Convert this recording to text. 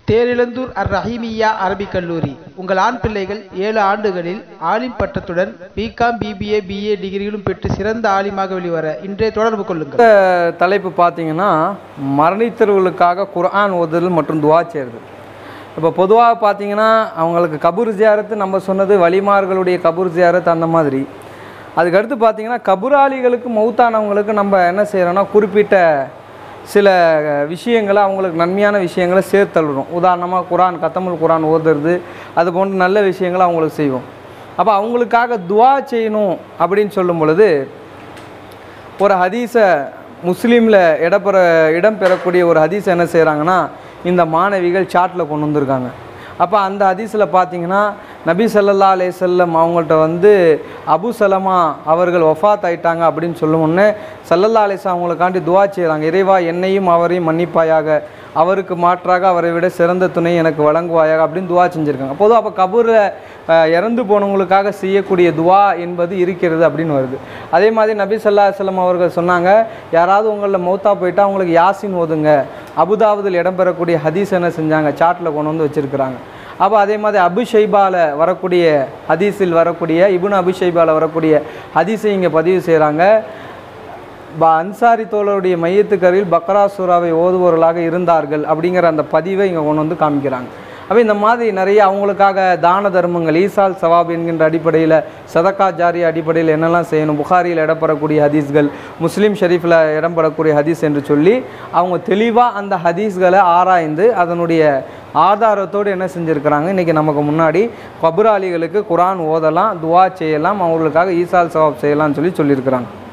தேரிழந்தூர் அர் ரஹீமியா அரபிக் கல்லூரி உங்கள் ஆண் பிள்ளைகள் ஏழு ஆண்டுகளில் ஆலிம் பட்டத்துடன் பிகாம் பிபிஏ பிஏ டிகிரிகளும் பெற்று சிறந்த ஆலிமாக வெளிவர இன்றே தொடர்பு கொள்ளுங்கள் இந்த தலைப்பு பார்த்தீங்கன்னா மரணித்தவர்களுக்காக குர்ஆன் ஓதுதல் மற்றும் துவா செய்கிறது இப்போ பொதுவாக பார்த்தீங்கன்னா அவங்களுக்கு கபூர் ஜியாரத்து நம்ம சொன்னது வலிமார்களுடைய கபூர் ஜியாரத் அந்த மாதிரி அதுக்கடுத்து பார்த்தீங்கன்னா கபுராளிகளுக்கு மௌத்தானவங்களுக்கு நம்ம என்ன செய்கிறோன்னா குறிப்பிட்ட சில விஷயங்களை அவங்களுக்கு நன்மையான விஷயங்களை சேர்த்தள்ளுறோம் உதாரணமாக குரான் கத்தமுல் குரான் ஓதுறது அது போன்ற நல்ல விஷயங்களை அவங்களுக்கு செய்வோம் அப்போ அவங்களுக்காக துவா செய்யணும் அப்படின்னு சொல்லும் பொழுது ஒரு ஹதீஸை முஸ்லீமில் இடம்பெற இடம்பெறக்கூடிய ஒரு ஹதீஸ் என்ன செய்கிறாங்கன்னா இந்த மாணவிகள் சாட்டில் கொண்டு வந்திருக்காங்க அப்போ அந்த ஹதீஸில் பார்த்தீங்கன்னா நபி ஸல்லல்லாஹு அலைஹி வஸல்லம் அவங்கள்ட்ட வந்து அபு சலமா அவர்கள் வஃபாத் ஆயிட்டாங்க அப்படின்னு சொல்லும் உடனே ஸல்லல்லாஹு அலைஹி வஸல்லம் அவங்களுக்காண்டி துவா செய்கிறாங்க இறைவா என்னையும் அவரையும் மன்னிப்பாயாக அவருக்கு மாற்றாக அவரை விட சிறந்த துணை எனக்கு வழங்குவாயாக அப்படின்னு துவா செஞ்சுருக்காங்க பொதுவாக அப்போ கபூரில் இறந்து போனவங்களுக்காக செய்யக்கூடிய துவா என்பது இருக்கிறது அப்படின்னு வருது அதே மாதிரி நபி ஸல்லல்லாஹு அலைஹி வஸல்லம் அவர்கள் சொன்னாங்க யாராவது உங்களில் மௌத்தா போயிட்டா அவங்களுக்கு யாசின் ஓதுங்க அபுதாபுதில் இடம்பெறக்கூடிய ஹதீஸ் என்ன செஞ்சாங்க சாட்டில் கொண்டு வந்து வச்சுருக்கிறாங்க அப்போ அதே மாதிரி அபுஷைபால வரக்கூடிய ஹதீஸில் வரக்கூடிய இபுன் அபுஷைபால வரக்கூடிய ஹதீஸை இங்கே பதிவு செய்கிறாங்க ப அன்சாரி தோழருடைய மையத்துக்கரில் பக்ரா சூராவை ஓதுபவர்களாக இருந்தார்கள் அப்படிங்கிற அந்த பதிவை இங்கே கொண்டு வந்து காமிக்கிறாங்க அப்போ இந்த மாதிரி நிறைய அவங்களுக்காக தான தர்மங்கள் ஈசால் சவாப் என்கின்ற அடிப்படையில் சதக்கா ஜாரி அடிப்படையில் என்னெல்லாம் செய்யணும் புகாரியில் இடம்பெறக்கூடிய ஹதீஸ்கள் முஸ்லீம் ஷெரீஃபில் இடம்பெறக்கூடிய ஹதீஸ் என்று சொல்லி அவங்க தெளிவாக அந்த ஹதீஸ்களை ஆராய்ந்து அதனுடைய ஆதாரத்தோடு என்ன செஞ்சுருக்கிறாங்க இன்றைக்கி நமக்கு முன்னாடி கபுராளிகளுக்கு குரான் ஓதலாம் துவா செய்யலாம் அவங்களுக்காக ஈசால் சவாப் செய்யலாம்னு சொல்லி சொல்லியிருக்கிறாங்க